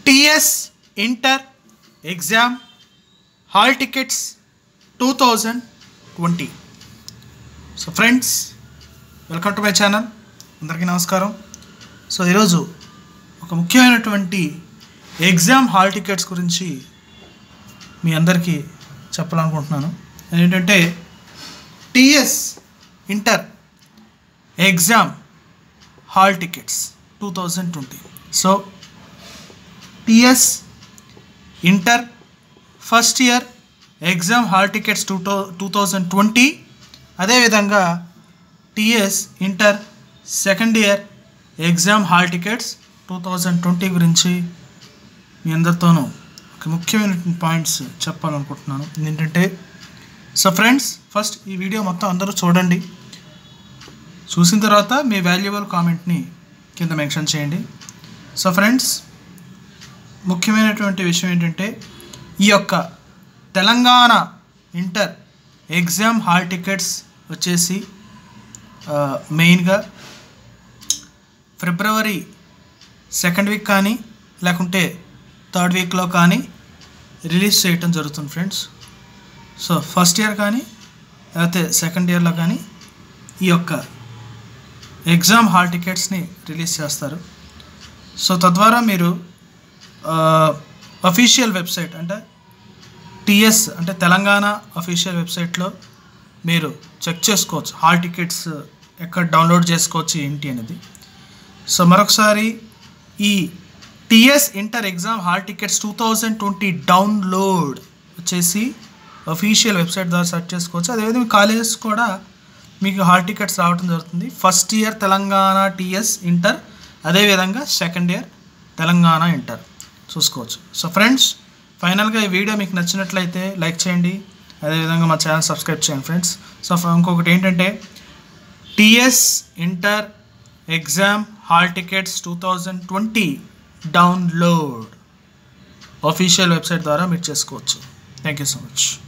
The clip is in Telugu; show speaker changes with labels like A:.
A: TS inter exam hall tickets two thousand twenty so friends welcome to my channel అందరికీ నమస్కారం సో ఈరోజు ఒక ముఖ్యమైనటువంటి ఎగ్జామ్ హాల్ టికెట్స్ గురించి మీ అందరికీ చెప్పాలనుకుంటున్నాను ఏంటంటే TS inter exam hall tickets two thousand twenty so TS inter first year exam hall tickets two two two thousand twenty అదేవిధంగా TS inter second year exam hall tickets two thousand twenty గురించి మీ అందరితోనూ ఒక ముఖ్యమైన పాయింట్స్ చెప్పాలనుకుంటున్నాను ఏంటంటే సో ఫ్రెండ్స్ ఫస్ట్ ఈ వీడియో మొత్తం అందరూ చూడండి చూసిన తర్వాత మీ వాల్యుబుల్ కామెంట్ని కింద మెన్షన్ చేయండి సో ఫ్రెండ్స్ ముఖ్యమైనటువంటి విషయం ఏంటంటే ఈ యొక్క Telangana inter exam hall tickets వచ్చేసి ఆ, మెయిన్గా ఫిబ్రవరి సెకండ్ వీక్ కానీ లేకుంటే థర్డ్ వీక్లో కానీ రిలీజ్ చేయటం జరుగుతుంది ఫ్రెండ్స్ సో ఫస్ట్ ఇయర్ కానీ లేకపోతే సెకండ్ ఇయర్లో కానీ ఈ యొక్క ఎగ్జామ్ హాల్ టికెట్స్ని రిలీజ్ చేస్తారు సో తద్వారా మీరు అఫీషియల్ వెబ్సైట్ అంటే టిఎస్ అంటే తెలంగాణ అఫీషియల్ వెబ్సైట్లో మీరు చెక్ చేసుకోవచ్చు హాల్ టికెట్స్ ఎక్కడ డౌన్లోడ్ చేసుకోవచ్చు ఏంటి అనేది సో మరొకసారి ఈ TS inter exam hall tickets two thousand twenty download వచ్చేసి అఫీషియల్ వెబ్సైట్ ద్వారా సెర్చ్ చేసుకోవచ్చు అదేవిధంగా కాలేజెస్ కూడా మీకు హాల్ టికెట్స్ రావడం జరుగుతుంది first year Telangana TS inter అదేవిధంగా సెకండ్ ఇయర్ తెలంగాణ ఇంటర్ చూసుకోవచ్చు సో ఫ్రెండ్స్ ఫైనల్గా ఈ వీడియో మీకు నచ్చినట్లయితే లైక్ చేయండి అదేవిధంగా మా ఛానల్ సబ్స్క్రైబ్ చేయండి ఫ్రెండ్స్ సో ఇంకొకటి ఏంటంటే TS inter exam hall tickets two thousand twenty download official website ద్వారా మీరు చేసుకోవచ్చు థ్యాంక్ యూ సో మచ్